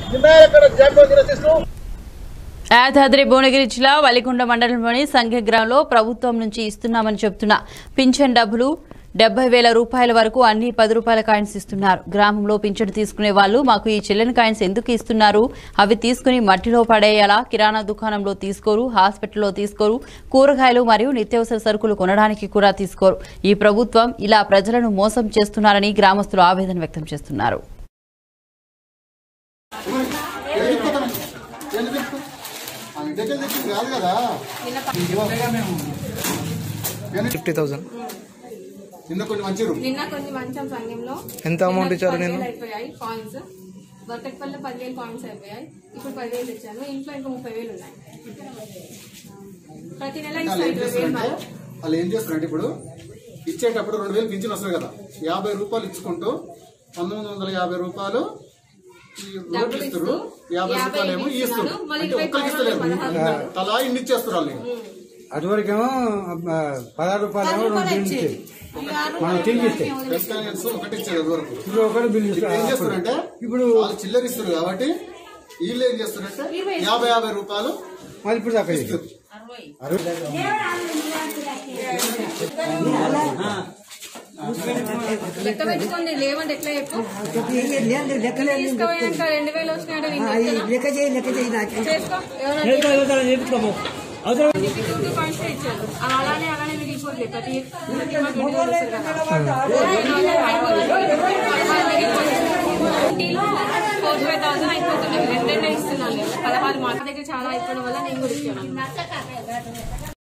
నిన్న job system Yadadri Bhuvanagiri జిల్లా వలికొండ మండలంలోని సంఘగ్రామంలో ప్రభుత్వం నుంచి ఇస్తున్నామని చెప్తున్న పింఛన్ డబ్బులు డెబ్బై వేల రూపాయల వరకు అన్ని పది రూపాయల కాయిన్స్ ఇస్తున్నారు గ్రామంలో పింఛన్ తీసుకునే వాళ్ళు మాకు ఈ చెల్లని కాయిన్స్ ఎందుకు ఇస్తున్నారు అవి తీసుకుని మట్టిలో పడేయాలా కిరాణా దుకాణంలో తీసుకోరు హాస్పిటల్లో తీసుకోరు కూరగాయలు మరియు నిత్యావసర సరుకులు కొనడానికి కూడా తీసుకోరు ఈ ప్రభుత్వం ఇలా ప్రజలను మోసం చేస్తున్నారని గ్రామస్తులు ఆవేదన వ్యక్తం చేస్తున్నారు దగ్గర తెచ్చింది కాదు కదా ఫిఫ్టీ థౌసండ్ నిన్న కొన్ని మంచి రూమ్ నిన్న కొన్ని మంచం సంఘంలో ఎంత amount ఇచ్చారు పదివేలు నిన్న? అయిపోయాయి కాయిన్స్ బతకపల్లి పదివేలు కాయిన్స్ అయిపోయాయి ఇప్పుడు పదివేలు ఇచ్చాను ఇంట్లో ఇంకా ముప్పై వేలు ఉన్నాయి ప్రతి నెల వాళ్ళు ఇస్తాను ఏం ఇరవై వేలు చేస్తారంటే మాకు. వాళ్ళు ఏం చేస్తారంటే ఇప్పుడు ఇచ్చేటప్పుడు రెండు వేలు పింఛన్ వస్తుంది కదా యాభై రూపాయలు ఇచ్చుకుంటూ పంతొమ్మిది వందల యాభై రూపాయలు ఈ రోడ్లు డబ్బులు ఇస్తారు ఇస్తూ, యాభై యాభై రూపాయలు ఏమో ఇస్తున్నారు, ఇస్తారు మళ్ళీ అంటే ఇరవై ఒక్కరికి కావాలి, ఇస్తలేరు పదహారు తలా ఇన్ని ఇచ్చేస్తారు వాళ్ళు అటువరకేమో ఆ, పదహారు రూపాయలు ఏమో రెండు బిల్లు ఇచ్చేది మనం తిరిగి ఇస్తే ప్రెస్ కాన్ఫరెన్స్ ఒకటి ఇచ్చారు అది వరకు ఇప్పుడు ఒకటి బిల్లు ఇప్పుడు ఏం ఇస్తారు చేస్తారంటే ఇప్పుడు వాళ్ళు చిల్లర ఇస్తారు కాబట్టి వీళ్ళు ఏం చేస్తారంటే యాభై యాభై రూపాయలు మళ్ళీ ఇప్పుడు దాకా చేస్తారు. లెక్క పెట్టుకోండి లేవండి ఎట్లా చెప్పు తీసుకోపోయాక రెండు వేలు వచ్చినాయంటే నేను చెప్తున్నా. చేసుకో ఎవరైనా ఫిఫ్టీ ఫిఫ్టీ పాయింట్స్ ఇచ్చారు అవి అలానే అలానే మిగిలిపోతుంది ప్రతి ప్రతి మాకు రెండు వేలు వస్తుంది కదా. టీలో ఫోర్ ఫైవ్ థౌసండ్ అయిపోతున్నాయి రెండు రెండే ఇస్తున్నాను నేను. పదహారు మాట దగ్గర చాలా అయిపోవడం వల్ల నేను కూడా ఇచ్చాను